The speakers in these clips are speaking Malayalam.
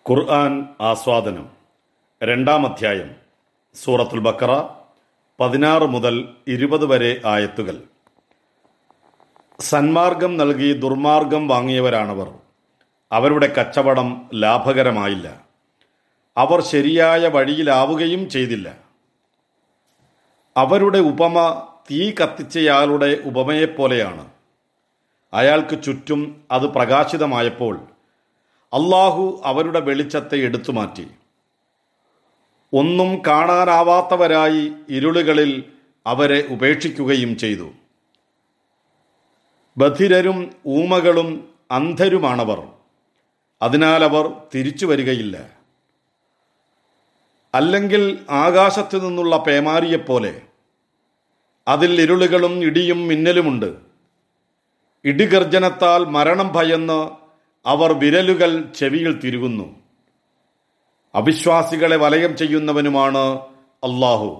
ഖുർആൻ ആസ്വാദനം രണ്ടാം അധ്യായം സൂറത്തുൽ ബക്കറ പതിനാറ് മുതൽ ഇരുപത് വരെ ആയത്തുകൾ സന്മാർഗം നൽകി ദുർമാർഗം വാങ്ങിയവരാണവർ അവരുടെ കച്ചവടം ലാഭകരമായില്ല അവർ ശരിയായ വഴിയിലാവുകയും ചെയ്തില്ല അവരുടെ ഉപമ തീ കത്തിച്ചയാളുടെ ഉപമയെപ്പോലെയാണ് അയാൾക്ക് ചുറ്റും അത് പ്രകാശിതമായപ്പോൾ അള്ളാഹു അവരുടെ വെളിച്ചത്തെ എടുത്തു മാറ്റി ഒന്നും കാണാനാവാത്തവരായി ഇരുളുകളിൽ അവരെ ഉപേക്ഷിക്കുകയും ചെയ്തു ബധിരരും ഊമകളും അന്ധരുമാണവർ അതിനാൽ അവർ തിരിച്ചു വരികയില്ല അല്ലെങ്കിൽ ആകാശത്തു നിന്നുള്ള പേമാരിയെപ്പോലെ അതിൽ ഇരുളുകളും ഇടിയും മിന്നലുമുണ്ട് ഇടിഗർജനത്താൽ മരണം ഭയന്ന് അവർ വിരലുകൾ ചെവിയിൽ തിരുകുന്നു അവിശ്വാസികളെ വലയം ചെയ്യുന്നവനുമാണ് അള്ളാഹു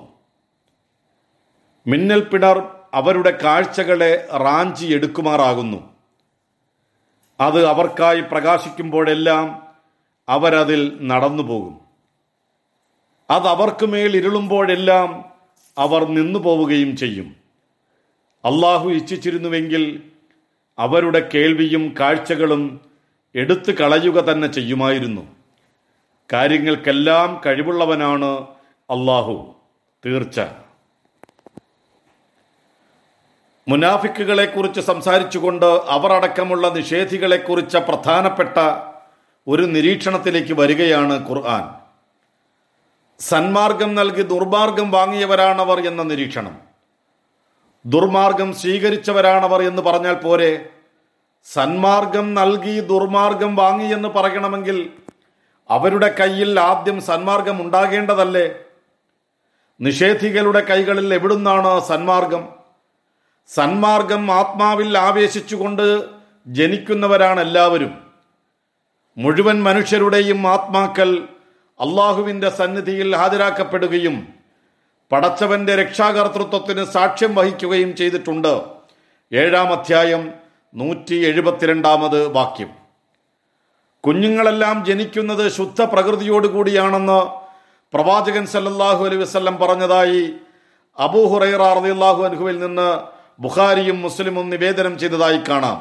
മിന്നൽ പിടർ അവരുടെ കാഴ്ചകളെ റാഞ്ചി എടുക്കുമാറാകുന്നു അത് അവർക്കായി പ്രകാശിക്കുമ്പോഴെല്ലാം അവരതിൽ നടന്നു പോകും അത് അവർക്ക് മേൽ ഇരുളുമ്പോഴെല്ലാം അവർ നിന്നു പോവുകയും ചെയ്യും അള്ളാഹു ഇച്ഛിച്ചിരുന്നുവെങ്കിൽ അവരുടെ കേൾവിയും കാഴ്ചകളും എടുത്തു കളയുക തന്നെ ചെയ്യുമായിരുന്നു കാര്യങ്ങൾക്കെല്ലാം കഴിവുള്ളവനാണ് അള്ളാഹു തീർച്ച മുനാഫിക്കുകളെക്കുറിച്ച് സംസാരിച്ചുകൊണ്ട് അവർ അടക്കമുള്ള നിഷേധികളെക്കുറിച്ച പ്രധാനപ്പെട്ട ഒരു നിരീക്ഷണത്തിലേക്ക് വരികയാണ് ഖുർആൻ സന്മാർഗം നൽകി ദുർമാർഗം വാങ്ങിയവരാണവർ എന്ന നിരീക്ഷണം ദുർമാർഗം സ്വീകരിച്ചവരാണവർ എന്ന് പറഞ്ഞാൽ പോരെ സന്മാർഗം നൽകി ദുർമാർഗം വാങ്ങിയെന്ന് പറയണമെങ്കിൽ അവരുടെ കയ്യിൽ ആദ്യം സന്മാർഗം ഉണ്ടാകേണ്ടതല്ലേ നിഷേധികളുടെ കൈകളിൽ എവിടുന്നാണ് സന്മാർഗം സന്മാർഗം ആത്മാവിൽ ആവേശിച്ചുകൊണ്ട് ജനിക്കുന്നവരാണ് എല്ലാവരും മുഴുവൻ മനുഷ്യരുടെയും ആത്മാക്കൾ അള്ളാഹുവിൻ്റെ സന്നിധിയിൽ ഹാജരാക്കപ്പെടുകയും പടച്ചവന്റെ രക്ഷാകർത്തൃത്വത്തിന് സാക്ഷ്യം വഹിക്കുകയും ചെയ്തിട്ടുണ്ട് ഏഴാം അധ്യായം നൂറ്റി എഴുപത്തിരണ്ടാമത് വാക്യം കുഞ്ഞുങ്ങളെല്ലാം ജനിക്കുന്നത് ശുദ്ധ പ്രകൃതിയോടുകൂടിയാണെന്ന് പ്രവാചകൻ സല്ലല്ലാഹു അലൈഹി വസല്ലം പറഞ്ഞതായി അബൂ ഹുറൈറ റളിയല്ലാഹു അൻഹുവിൽ നിന്ന് ബുഖാരിയും മുസ്ലിമും നിവേദനം ചെയ്തതായി കാണാം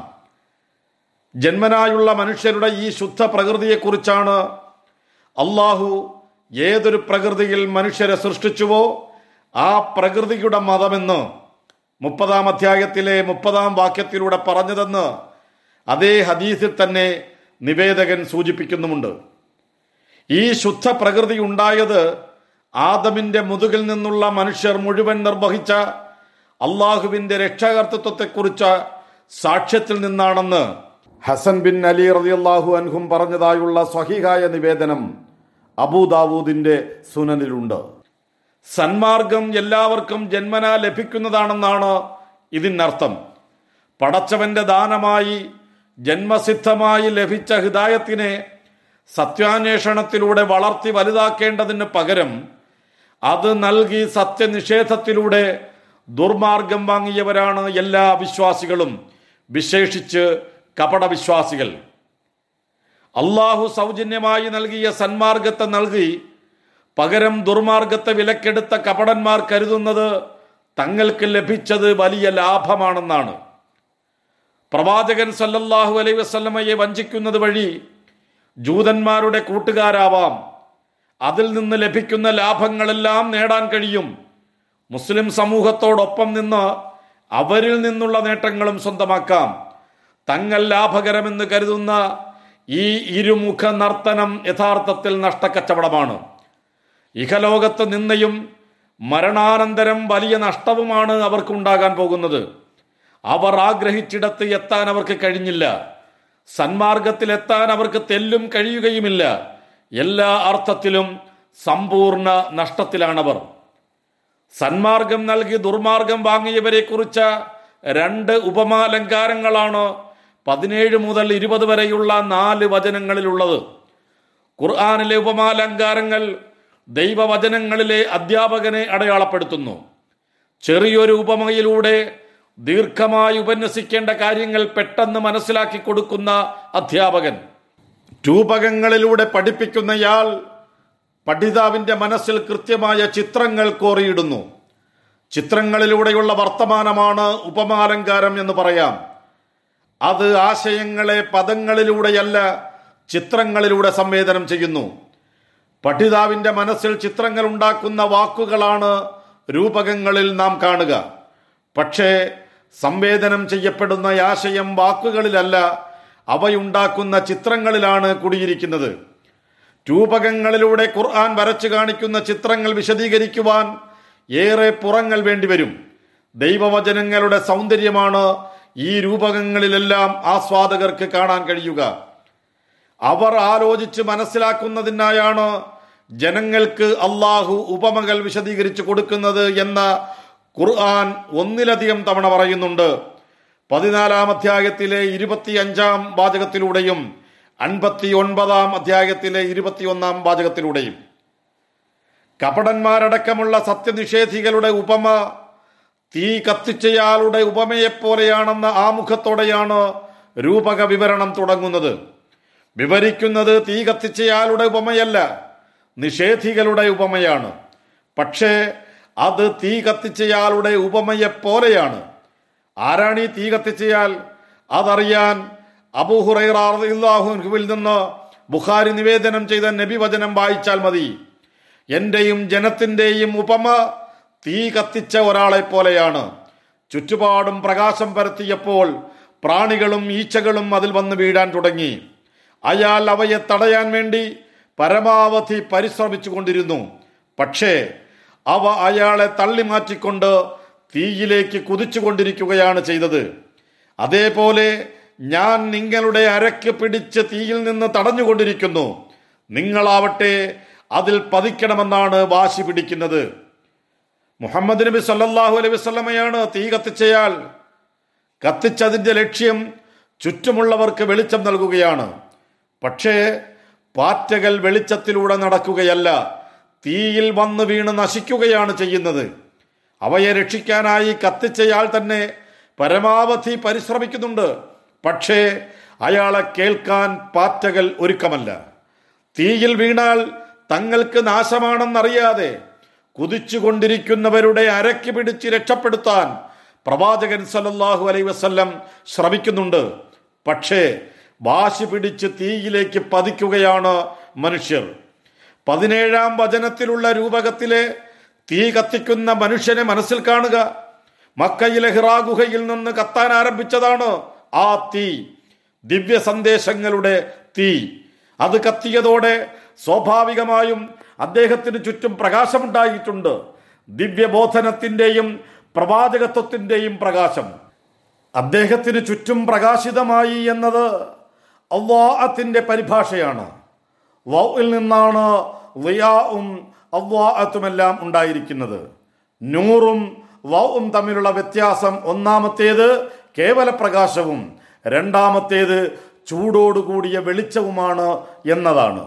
ജന്മനായുള്ള മനുഷ്യരുടെ ഈ ശുദ്ധ പ്രകൃതിയെക്കുറിച്ചാണ് അള്ളാഹു ഏതൊരു പ്രകൃതിയിൽ മനുഷ്യരെ സൃഷ്ടിച്ചുവോ ആ പ്രകൃതിയുടെ മതമെന്ന് മുപ്പതാം അധ്യായത്തിലെ മുപ്പതാം വാക്യത്തിലൂടെ പറഞ്ഞതെന്ന് അതേ ഹദീസിൽ തന്നെ നിവേദകൻ സൂചിപ്പിക്കുന്നുമുണ്ട് ഈ ശുദ്ധ പ്രകൃതി ഉണ്ടായത് ആദമിന്റെ മുതുകിൽ നിന്നുള്ള മനുഷ്യർ മുഴുവൻ നിർവഹിച്ച അള്ളാഹുവിന്റെ രക്ഷാകർത്തൃത്വത്തെക്കുറിച്ച സാക്ഷ്യത്തിൽ നിന്നാണെന്ന് ഹസൻ ബിൻ അലി റളിയല്ലാഹു അൻഹും പറഞ്ഞതായുള്ള സ്വഹീഹായ നിവേദനം അബൂദാവൂദിന്റെ സുനനിലുണ്ട് സന്മാർഗം എല്ലാവർക്കും ജന്മനാ ലഭിക്കുന്നതാണെന്നാണ് ഇതിനർത്ഥം പടച്ചവന്റെ ദാനമായി ജന്മസിദ്ധമായി ലഭിച്ച ഹിതായത്തിനെ സത്യാന്വേഷണത്തിലൂടെ വളർത്തി വലുതാക്കേണ്ടതിന് പകരം അത് നൽകി സത്യനിഷേധത്തിലൂടെ ദുർമാർഗം വാങ്ങിയവരാണ് എല്ലാ വിശ്വാസികളും വിശേഷിച്ച് കപടവിശ്വാസികൾ അള്ളാഹു സൗജന്യമായി നൽകിയ സന്മാർഗത്തെ നൽകി പകരം ദുർമാർഗത്തെ വിലക്കെടുത്ത കപടന്മാർ കരുതുന്നത് തങ്ങൾക്ക് ലഭിച്ചത് വലിയ ലാഭമാണെന്നാണ് പ്രവാചകൻ സല്ലല്ലാഹു അലൈ വസല്ലമയെ വഞ്ചിക്കുന്നത് വഴി ജൂതന്മാരുടെ കൂട്ടുകാരാവാം അതിൽ നിന്ന് ലഭിക്കുന്ന ലാഭങ്ങളെല്ലാം നേടാൻ കഴിയും മുസ്ലിം സമൂഹത്തോടൊപ്പം നിന്ന് അവരിൽ നിന്നുള്ള നേട്ടങ്ങളും സ്വന്തമാക്കാം തങ്ങൾ ലാഭകരമെന്ന് കരുതുന്ന ഈ ഇരുമുഖ നർത്തനം യഥാർത്ഥത്തിൽ നഷ്ടക്കച്ചവടമാണ് ഇഹലോകത്ത് നിന്നയും മരണാനന്തരം വലിയ നഷ്ടവുമാണ് അവർക്കുണ്ടാകാൻ പോകുന്നത് അവർ ആഗ്രഹിച്ചിടത്ത് എത്താൻ അവർക്ക് കഴിഞ്ഞില്ല സന്മാർഗത്തിൽ എത്താൻ അവർക്ക് തെല്ലും കഴിയുകയുമില്ല എല്ലാ അർത്ഥത്തിലും സമ്പൂർണ്ണ നഷ്ടത്തിലാണവർ സന്മാർഗം നൽകി ദുർമാർഗം വാങ്ങിയവരെ കുറിച്ച രണ്ട് ഉപമാലങ്കാരങ്ങളാണ് പതിനേഴ് മുതൽ ഇരുപത് വരെയുള്ള നാല് വചനങ്ങളിലുള്ളത് ഖുർആാനിലെ ഉപമാലങ്കാരങ്ങൾ ദൈവവചനങ്ങളിലെ അധ്യാപകനെ അടയാളപ്പെടുത്തുന്നു ചെറിയൊരു ഉപമയിലൂടെ ദീർഘമായി ഉപന്യസിക്കേണ്ട കാര്യങ്ങൾ പെട്ടെന്ന് മനസ്സിലാക്കി കൊടുക്കുന്ന അധ്യാപകൻ രൂപകങ്ങളിലൂടെ പഠിപ്പിക്കുന്നയാൾ പഠിതാവിൻ്റെ മനസ്സിൽ കൃത്യമായ ചിത്രങ്ങൾ കോറിയിടുന്നു ചിത്രങ്ങളിലൂടെയുള്ള വർത്തമാനമാണ് ഉപമാലങ്കാരം എന്ന് പറയാം അത് ആശയങ്ങളെ പദങ്ങളിലൂടെയല്ല ചിത്രങ്ങളിലൂടെ സംവേദനം ചെയ്യുന്നു പഠിതാവിൻ്റെ മനസ്സിൽ ചിത്രങ്ങൾ ഉണ്ടാക്കുന്ന വാക്കുകളാണ് രൂപകങ്ങളിൽ നാം കാണുക പക്ഷേ സംവേദനം ചെയ്യപ്പെടുന്ന ആശയം വാക്കുകളിലല്ല അവയുണ്ടാക്കുന്ന ചിത്രങ്ങളിലാണ് കുടിയിരിക്കുന്നത് രൂപകങ്ങളിലൂടെ ഖുർആൻ വരച്ചു കാണിക്കുന്ന ചിത്രങ്ങൾ വിശദീകരിക്കുവാൻ ഏറെ പുറങ്ങൾ വേണ്ടിവരും ദൈവവചനങ്ങളുടെ സൗന്ദര്യമാണ് ഈ രൂപകങ്ങളിലെല്ലാം ആസ്വാദകർക്ക് കാണാൻ കഴിയുക അവർ ആലോചിച്ച് മനസ്സിലാക്കുന്നതിനായാണ് ജനങ്ങൾക്ക് അള്ളാഹു ഉപമകൾ വിശദീകരിച്ചു കൊടുക്കുന്നത് എന്ന ഖുർആൻ ഒന്നിലധികം തവണ പറയുന്നുണ്ട് പതിനാലാം അധ്യായത്തിലെ ഇരുപത്തി അഞ്ചാം വാചകത്തിലൂടെയും അൻപത്തി ഒൻപതാം അധ്യായത്തിലെ ഇരുപത്തിയൊന്നാം വാചകത്തിലൂടെയും കപടന്മാരടക്കമുള്ള സത്യനിഷേധികളുടെ ഉപമ തീ കത്തിച്ചയാളുടെ ഉപമയെപ്പോലെയാണെന്ന ആമുഖത്തോടെയാണ് രൂപക വിവരണം തുടങ്ങുന്നത് വിവരിക്കുന്നത് തീ കത്തിച്ചയാളുടെ ഉപമയല്ല നിഷേധികളുടെ ഉപമയാണ് പക്ഷേ അത് തീ കത്തിച്ചയാളുടെ ഉപമയെപ്പോലെയാണ് ആരാണ് ഈ തീ കത്തിച്ചയാൾ അതറിയാൻ അബൂഹുറൈറാഹുവിൽ നിന്ന് ബുഖാരി നിവേദനം ചെയ്ത നബി വചനം വായിച്ചാൽ മതി എന്റെയും ജനത്തിന്റെയും ഉപമ തീ കത്തിച്ച ഒരാളെ പോലെയാണ് ചുറ്റുപാടും പ്രകാശം പരത്തിയപ്പോൾ പ്രാണികളും ഈച്ചകളും അതിൽ വന്ന് വീഴാൻ തുടങ്ങി അയാൾ അവയെ തടയാൻ വേണ്ടി പരമാവധി പരിശ്രമിച്ചു കൊണ്ടിരുന്നു പക്ഷേ അവ അയാളെ തള്ളി മാറ്റിക്കൊണ്ട് തീയിലേക്ക് കുതിച്ചുകൊണ്ടിരിക്കുകയാണ് ചെയ്തത് അതേപോലെ ഞാൻ നിങ്ങളുടെ അരക്ക് പിടിച്ച് തീയിൽ നിന്ന് തടഞ്ഞുകൊണ്ടിരിക്കുന്നു നിങ്ങളാവട്ടെ അതിൽ പതിക്കണമെന്നാണ് വാശി പിടിക്കുന്നത് മുഹമ്മദ് നബി സല്ലല്ലാഹു അലൈഹി വസല്ലമയാണ് തീ കത്തിച്ചയാൾ കത്തിച്ചതിൻ്റെ ലക്ഷ്യം ചുറ്റുമുള്ളവർക്ക് വെളിച്ചം നൽകുകയാണ് പക്ഷേ പാറ്റകൾ വെളിച്ചത്തിലൂടെ നടക്കുകയല്ല തീയിൽ വന്ന് വീണ് നശിക്കുകയാണ് ചെയ്യുന്നത് അവയെ രക്ഷിക്കാനായി കത്തിച്ചയാൾ തന്നെ പരമാവധി പരിശ്രമിക്കുന്നുണ്ട് പക്ഷേ അയാളെ കേൾക്കാൻ പാറ്റകൾ ഒരുക്കമല്ല തീയിൽ വീണാൽ തങ്ങൾക്ക് നാശമാണെന്നറിയാതെ കുതിച്ചുകൊണ്ടിരിക്കുന്നവരുടെ അരക്ക് പിടിച്ച് രക്ഷപ്പെടുത്താൻ പ്രവാചകൻ സല്ലല്ലാഹു അലൈ വസല്ലം ശ്രമിക്കുന്നുണ്ട് പക്ഷേ വാശി പിടിച്ച് തീയിലേക്ക് പതിക്കുകയാണ് മനുഷ്യർ പതിനേഴാം വചനത്തിലുള്ള രൂപകത്തിലെ തീ കത്തിക്കുന്ന മനുഷ്യനെ മനസ്സിൽ കാണുക മക്കയിലെ ഹിറാ ഗുഹയിൽ നിന്ന് കത്താൻ ആരംഭിച്ചതാണ് ആ തീ ദിവ്യ സന്ദേശങ്ങളുടെ തീ അത് കത്തിയതോടെ സ്വാഭാവികമായും അദ്ദേഹത്തിന് ചുറ്റും പ്രകാശമുണ്ടായിട്ടുണ്ട് ദിവ്യബോധനത്തിന്റെയും പ്രവാചകത്വത്തിന്റെയും പ്രകാശം അദ്ദേഹത്തിന് ചുറ്റും പ്രകാശിതമായി എന്നത് അള്ളാഹത്തിന്റെ പരിഭാഷയാണ് വൗയിൽ നിന്നാണ് വിയാവും അവ്വാഅത്തുമെല്ലാം ഉണ്ടായിരിക്കുന്നത് നൂറും വൗവും തമ്മിലുള്ള വ്യത്യാസം ഒന്നാമത്തേത് കേവല പ്രകാശവും രണ്ടാമത്തേത് ചൂടോടുകൂടിയ വെളിച്ചവുമാണ് എന്നതാണ്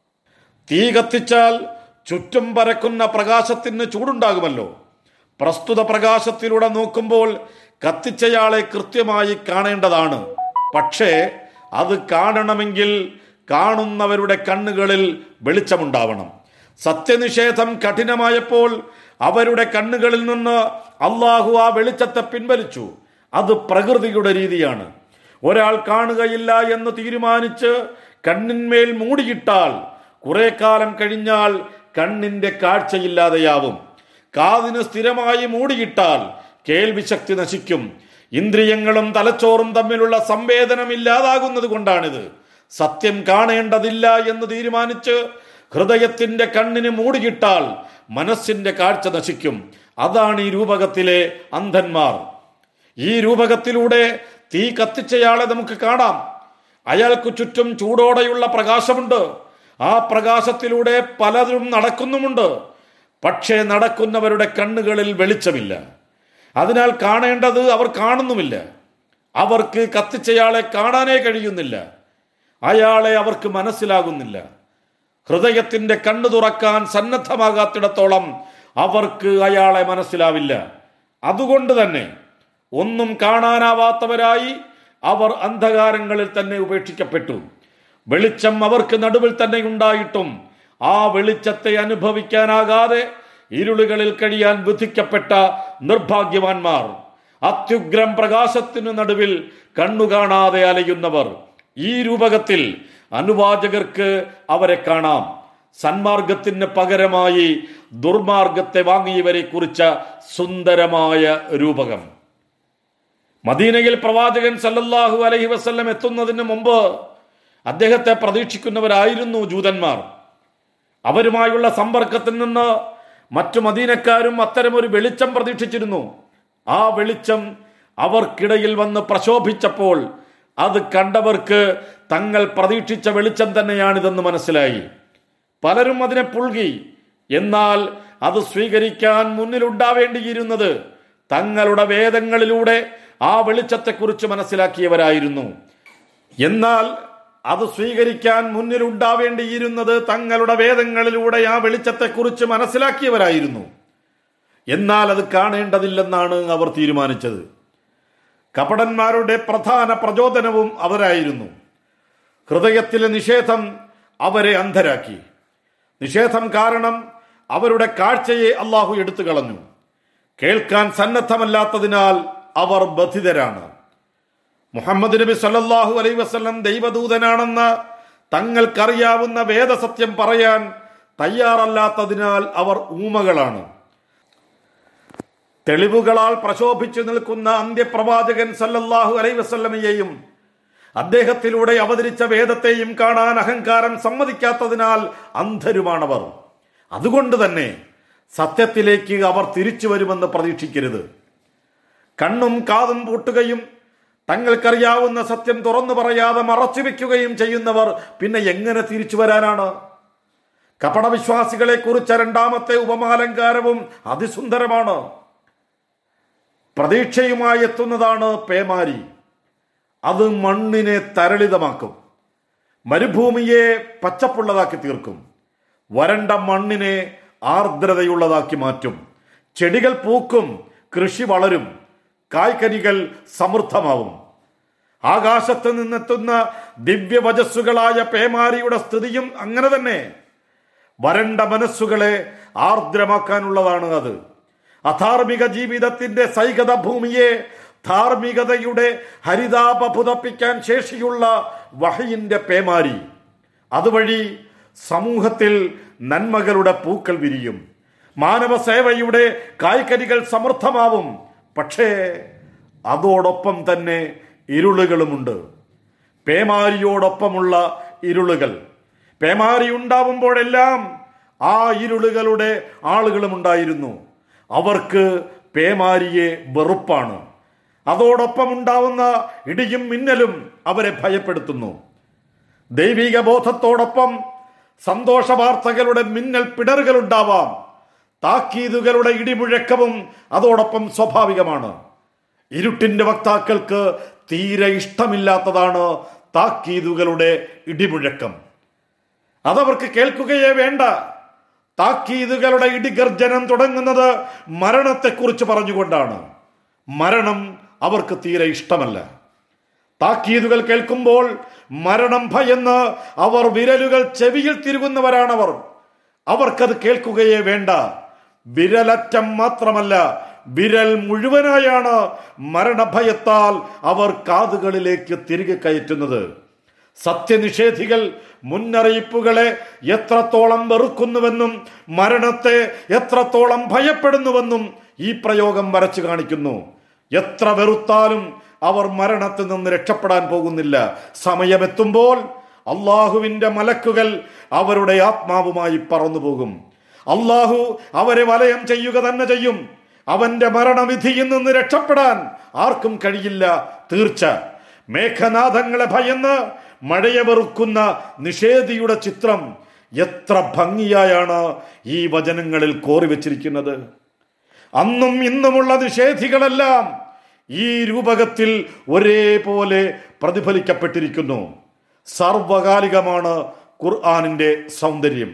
തീ കത്തിച്ചാൽ ചുറ്റും പരക്കുന്ന പ്രകാശത്തിന് ചൂടുണ്ടാകുമല്ലോ പ്രസ്തുത പ്രകാശത്തിലൂടെ നോക്കുമ്പോൾ കത്തിച്ചയാളെ കൃത്യമായി കാണേണ്ടതാണ് പക്ഷേ അത് കാണണമെങ്കിൽ കാണുന്നവരുടെ കണ്ണുകളിൽ വെളിച്ചമുണ്ടാവണം സത്യനിഷേധം കഠിനമായപ്പോൾ അവരുടെ കണ്ണുകളിൽ നിന്ന് അള്ളാഹു ആ വെളിച്ചത്തെ പിൻവലിച്ചു അത് പ്രകൃതിയുടെ രീതിയാണ് ഒരാൾ കാണുകയില്ല എന്ന് തീരുമാനിച്ച് കണ്ണിന്മേൽ മൂടിയിട്ടാൽ കുറെ കാലം കഴിഞ്ഞാൽ കണ്ണിന്റെ കാഴ്ചയില്ലാതെയാവും കാതിന് സ്ഥിരമായി മൂടിയിട്ടാൽ കേൾവിശക്തി നശിക്കും ഇന്ദ്രിയങ്ങളും തലച്ചോറും തമ്മിലുള്ള സംവേദനം ഇല്ലാതാകുന്നത് കൊണ്ടാണിത് സത്യം കാണേണ്ടതില്ല എന്ന് തീരുമാനിച്ച് ഹൃദയത്തിന്റെ കണ്ണിന് മൂടിയിട്ടാൽ മനസ്സിന്റെ കാഴ്ച നശിക്കും അതാണ് ഈ രൂപകത്തിലെ അന്ധന്മാർ ഈ രൂപകത്തിലൂടെ തീ കത്തിച്ചയാളെ നമുക്ക് കാണാം അയാൾക്ക് ചുറ്റും ചൂടോടെയുള്ള പ്രകാശമുണ്ട് ആ പ്രകാശത്തിലൂടെ പലരും നടക്കുന്നുമുണ്ട് പക്ഷേ നടക്കുന്നവരുടെ കണ്ണുകളിൽ വെളിച്ചമില്ല അതിനാൽ കാണേണ്ടത് അവർ കാണുന്നുമില്ല അവർക്ക് കത്തിച്ചയാളെ കാണാനേ കഴിയുന്നില്ല അയാളെ അവർക്ക് മനസ്സിലാകുന്നില്ല ഹൃദയത്തിന്റെ കണ്ണു തുറക്കാൻ സന്നദ്ധമാകാത്തിടത്തോളം അവർക്ക് അയാളെ മനസ്സിലാവില്ല അതുകൊണ്ട് തന്നെ ഒന്നും കാണാനാവാത്തവരായി അവർ അന്ധകാരങ്ങളിൽ തന്നെ ഉപേക്ഷിക്കപ്പെട്ടു വെളിച്ചം അവർക്ക് നടുവിൽ തന്നെ ഉണ്ടായിട്ടും ആ വെളിച്ചത്തെ അനുഭവിക്കാനാകാതെ ഇരുളുകളിൽ കഴിയാൻ വിധിക്കപ്പെട്ട നിർഭാഗ്യവാന്മാർ അത്യുഗ്രം പ്രകാശത്തിനു നടുവിൽ കണ്ണു കാണാതെ അലയുന്നവർ ഈ രൂപകത്തിൽ അനുവാചകർക്ക് അവരെ കാണാം സന്മാർഗത്തിന് പകരമായി ദുർമാർഗത്തെ വാങ്ങിയവരെ കുറിച്ച സുന്ദരമായ രൂപകം മദീനയിൽ പ്രവാചകൻ സല്ലല്ലാഹു അലൈഹി വസല്ലം എത്തുന്നതിന് മുമ്പ് അദ്ദേഹത്തെ പ്രതീക്ഷിക്കുന്നവരായിരുന്നു ജൂതന്മാർ അവരുമായുള്ള സമ്പർക്കത്തിൽ നിന്ന് മറ്റു മദീനക്കാരും അത്തരമൊരു വെളിച്ചം പ്രതീക്ഷിച്ചിരുന്നു ആ വെളിച്ചം അവർക്കിടയിൽ വന്ന് പ്രശോഭിച്ചപ്പോൾ അത് കണ്ടവർക്ക് തങ്ങൾ പ്രതീക്ഷിച്ച വെളിച്ചം തന്നെയാണിതെന്ന് മനസ്സിലായി പലരും അതിനെ പുൽകി എന്നാൽ അത് സ്വീകരിക്കാൻ മുന്നിലുണ്ടാവേണ്ടിയിരുന്നത് തങ്ങളുടെ വേദങ്ങളിലൂടെ ആ വെളിച്ചത്തെക്കുറിച്ച് മനസ്സിലാക്കിയവരായിരുന്നു എന്നാൽ അത് സ്വീകരിക്കാൻ മുന്നിലുണ്ടാവേണ്ടിയിരുന്നത് തങ്ങളുടെ വേദങ്ങളിലൂടെ ആ വെളിച്ചത്തെക്കുറിച്ച് മനസ്സിലാക്കിയവരായിരുന്നു എന്നാൽ അത് കാണേണ്ടതില്ലെന്നാണ് അവർ തീരുമാനിച്ചത് കപടന്മാരുടെ പ്രധാന പ്രചോദനവും അവരായിരുന്നു ഹൃദയത്തിലെ നിഷേധം അവരെ അന്ധരാക്കി നിഷേധം കാരണം അവരുടെ കാഴ്ചയെ അള്ളാഹു എടുത്തു കളഞ്ഞു കേൾക്കാൻ സന്നദ്ധമല്ലാത്തതിനാൽ അവർ ബധിതരാണ് മുഹമ്മദ് നബി സല്ലല്ലാഹു അലൈഹി വസല്ലം ദൈവദൂതനാണെന്ന് തങ്ങൾക്കറിയാവുന്ന വേദസത്യം പറയാൻ തയ്യാറല്ലാത്തതിനാൽ അവർ ഊമകളാണ് തെളിവുകളാൽ പ്രശോഭിച്ചു നിൽക്കുന്ന അന്ത്യപ്രവാചകൻ സല്ലല്ലാഹു അലൈഹി വസല്ലമയെയും അദ്ദേഹത്തിലൂടെ അവതരിച്ച വേദത്തെയും കാണാൻ അഹങ്കാരം സമ്മതിക്കാത്തതിനാൽ അന്ധരുമാണവർ അതുകൊണ്ട് തന്നെ സത്യത്തിലേക്ക് അവർ തിരിച്ചു വരുമെന്ന് പ്രതീക്ഷിക്കരുത് കണ്ണും കാതും പൂട്ടുകയും തങ്ങൾക്കറിയാവുന്ന സത്യം തുറന്നു പറയാതെ മറച്ചു വെക്കുകയും ചെയ്യുന്നവർ പിന്നെ എങ്ങനെ തിരിച്ചു വരാനാണ് കപടവിശ്വാസികളെ കുറിച്ച രണ്ടാമത്തെ ഉപമാലങ്കാരവും അതിസുന്ദരമാണ് പ്രതീക്ഷയുമായി എത്തുന്നതാണ് പേമാരി അത് മണ്ണിനെ തരളിതമാക്കും മരുഭൂമിയെ പച്ചപ്പുള്ളതാക്കി തീർക്കും വരണ്ട മണ്ണിനെ ആർദ്രതയുള്ളതാക്കി മാറ്റും ചെടികൾ പൂക്കും കൃഷി വളരും കായ്കനികൾ സമൃദ്ധമാവും ആകാശത്ത് നിന്നെത്തുന്ന ദിവ്യവചസ്സുകളായ പേമാരിയുടെ സ്ഥിതിയും അങ്ങനെ തന്നെ വരണ്ട മനസ്സുകളെ ആർദ്രമാക്കാനുള്ളതാണ് അത് അധാർമിക ജീവിതത്തിന്റെ സൈകത ഭൂമിയെ ധാർമ്മികതയുടെ ഹരിതാപ പുതപ്പിക്കാൻ ശേഷിയുള്ള വഹയിന്റെ പേമാരി അതുവഴി സമൂഹത്തിൽ നന്മകളുടെ പൂക്കൾ വിരിയും മാനവ സേവയുടെ കായ്ക്കനികൾ സമൃദ്ധമാവും പക്ഷേ അതോടൊപ്പം തന്നെ ഇരുളുകളുമുണ്ട് പേമാരിയോടൊപ്പമുള്ള ഇരുളുകൾ പേമാരി ഉണ്ടാവുമ്പോഴെല്ലാം ആ ഇരുളുകളുടെ ആളുകളും ഉണ്ടായിരുന്നു അവർക്ക് പേമാരിയെ വെറുപ്പാണ് അതോടൊപ്പം ഉണ്ടാവുന്ന ഇടിയും മിന്നലും അവരെ ഭയപ്പെടുത്തുന്നു ദൈവിക ബോധത്തോടൊപ്പം സന്തോഷ വാർത്തകളുടെ മിന്നൽ പിടറുകൾ ഉണ്ടാവാം താക്കീതുകളുടെ ഇടിമുഴക്കവും അതോടൊപ്പം സ്വാഭാവികമാണ് ഇരുട്ടിന്റെ വക്താക്കൾക്ക് തീരെ ഇഷ്ടമില്ലാത്തതാണ് താക്കീതുകളുടെ ഇടിമുഴക്കം അതവർക്ക് കേൾക്കുകയേ വേണ്ട താക്കീതുകളുടെ ഇടിഗർജനം തുടങ്ങുന്നത് മരണത്തെക്കുറിച്ച് പറഞ്ഞുകൊണ്ടാണ് മരണം അവർക്ക് തീരെ ഇഷ്ടമല്ല താക്കീതുകൾ കേൾക്കുമ്പോൾ മരണം ഭയന്ന് അവർ വിരലുകൾ ചെവിയിൽ തിരുകുന്നവരാണവർ അവർക്കത് കേൾക്കുകയേ വേണ്ട വിരലറ്റം മാത്രമല്ല വിരൽ മുഴുവനായാണ് മരണഭയത്താൽ അവർ കാതുകളിലേക്ക് തിരികെ കയറ്റുന്നത് സത്യനിഷേധികൾ മുന്നറിയിപ്പുകളെ എത്രത്തോളം വെറുക്കുന്നുവെന്നും മരണത്തെ എത്രത്തോളം ഭയപ്പെടുന്നുവെന്നും ഈ പ്രയോഗം വരച്ചു കാണിക്കുന്നു എത്ര വെറുത്താലും അവർ മരണത്തിൽ നിന്ന് രക്ഷപ്പെടാൻ പോകുന്നില്ല സമയമെത്തുമ്പോൾ അള്ളാഹുവിന്റെ മലക്കുകൾ അവരുടെ ആത്മാവുമായി പറന്നു പോകും അള്ളാഹു അവരെ വലയം ചെയ്യുക തന്നെ ചെയ്യും അവന്റെ മരണവിധിയിൽ നിന്ന് രക്ഷപ്പെടാൻ ആർക്കും കഴിയില്ല തീർച്ച മേഘനാഥങ്ങളെ ഭയന്ന് മഴയെ വെറുക്കുന്ന നിഷേധിയുടെ ചിത്രം എത്ര ഭംഗിയായാണ് ഈ വചനങ്ങളിൽ കോറി വച്ചിരിക്കുന്നത് അന്നും ഇന്നുമുള്ള നിഷേധികളെല്ലാം ഈ രൂപകത്തിൽ ഒരേപോലെ പ്രതിഫലിക്കപ്പെട്ടിരിക്കുന്നു സാർവകാലികമാണ് ഖുർആാനിന്റെ സൗന്ദര്യം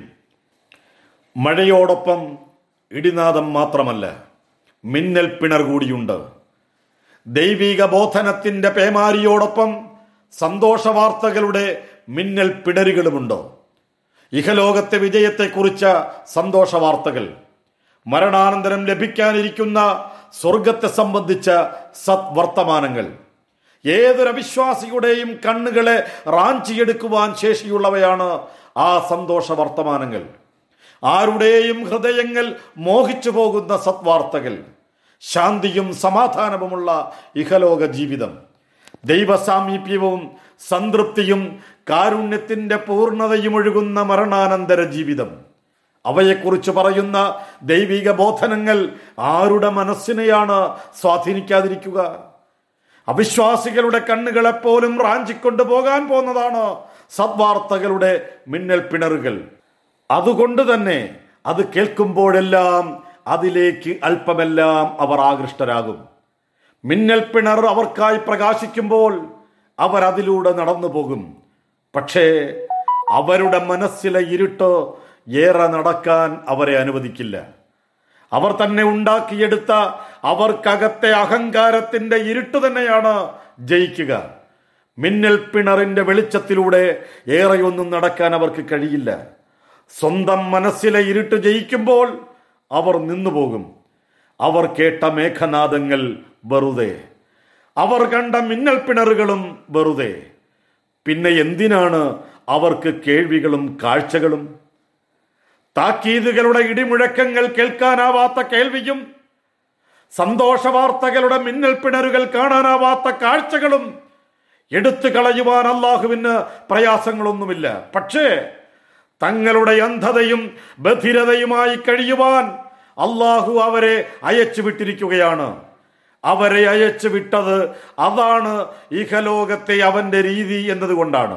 മഴയോടൊപ്പം ഇടിനാദം മാത്രമല്ല മിന്നൽ പിണർ കൂടിയുണ്ട് ദൈവിക ബോധനത്തിന്റെ പേമാരിയോടൊപ്പം സന്തോഷ വാർത്തകളുടെ മിന്നൽ പിടരുകളുമുണ്ടോ ഇഹലോകത്തെ വിജയത്തെക്കുറിച്ച സന്തോഷ വാർത്തകൾ മരണാനന്തരം ലഭിക്കാനിരിക്കുന്ന സ്വർഗത്തെ സംബന്ധിച്ച സത്വർത്തമാനങ്ങൾ ഏതൊരു അവിശ്വാസിയുടെയും കണ്ണുകളെ റാഞ്ചിയെടുക്കുവാൻ ശേഷിയുള്ളവയാണ് ആ സന്തോഷ വർത്തമാനങ്ങൾ ആരുടെയും ഹൃദയങ്ങൾ മോഹിച്ചു പോകുന്ന സത്വാർത്തകൾ ശാന്തിയും സമാധാനവുമുള്ള ഇഹലോക ജീവിതം ദൈവസാമീപ്യവും സംതൃപ്തിയും കാരുണ്യത്തിന്റെ പൂർണ്ണതയും ഒഴുകുന്ന മരണാനന്തര ജീവിതം അവയെക്കുറിച്ച് പറയുന്ന ദൈവിക ബോധനങ്ങൾ ആരുടെ മനസ്സിനെയാണ് സ്വാധീനിക്കാതിരിക്കുക അവിശ്വാസികളുടെ കണ്ണുകളെപ്പോലും റാഞ്ചിക്കൊണ്ടു പോകാൻ പോന്നതാണ് സദ്വാർത്തകളുടെ മിന്നൽ പിണറുകൾ അതുകൊണ്ട് തന്നെ അത് കേൾക്കുമ്പോഴെല്ലാം അതിലേക്ക് അല്പമെല്ലാം അവർ ആകൃഷ്ടരാകും മിന്നൽ പിണർ അവർക്കായി പ്രകാശിക്കുമ്പോൾ അവർ അതിലൂടെ നടന്നു പോകും പക്ഷേ അവരുടെ മനസ്സിലെ ഇരുട്ട് ഏറെ നടക്കാൻ അവരെ അനുവദിക്കില്ല അവർ തന്നെ ഉണ്ടാക്കിയെടുത്ത അവർക്കകത്തെ അഹങ്കാരത്തിന്റെ ഇരുട്ട് തന്നെയാണ് ജയിക്കുക മിന്നൽ പിണറിന്റെ വെളിച്ചത്തിലൂടെ ഏറെയൊന്നും നടക്കാൻ അവർക്ക് കഴിയില്ല സ്വന്തം മനസ്സിലെ ഇരുട്ട് ജയിക്കുമ്പോൾ അവർ നിന്നുപോകും അവർ കേട്ട മേഘനാദങ്ങൾ വെറുതെ അവർ കണ്ട മിന്നൽ പിണറുകളും വെറുതെ പിന്നെ എന്തിനാണ് അവർക്ക് കേൾവികളും കാഴ്ചകളും താക്കീതുകളുടെ ഇടിമുഴക്കങ്ങൾ കേൾക്കാനാവാത്ത കേൾവിയും സന്തോഷ വാർത്തകളുടെ മിന്നൽ പിണറുകൾ കാണാനാവാത്ത കാഴ്ചകളും എടുത്തു കളയുവാൻ അള്ളാഹുവിന് പ്രയാസങ്ങളൊന്നുമില്ല പക്ഷേ തങ്ങളുടെ അന്ധതയും ബധിരതയുമായി കഴിയുവാൻ അള്ളാഹു അവരെ അയച്ചു വിട്ടിരിക്കുകയാണ് അവരെ അയച്ചു വിട്ടത് അതാണ് ഇഹലോകത്തെ അവന്റെ രീതി എന്നതുകൊണ്ടാണ്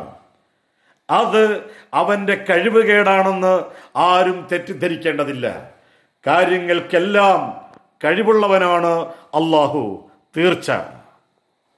അത് അവന്റെ കഴിവുകേടാണെന്ന് ആരും തെറ്റിദ്ധരിക്കേണ്ടതില്ല കാര്യങ്ങൾക്കെല്ലാം കഴിവുള്ളവനാണ് അള്ളാഹു തീർച്ച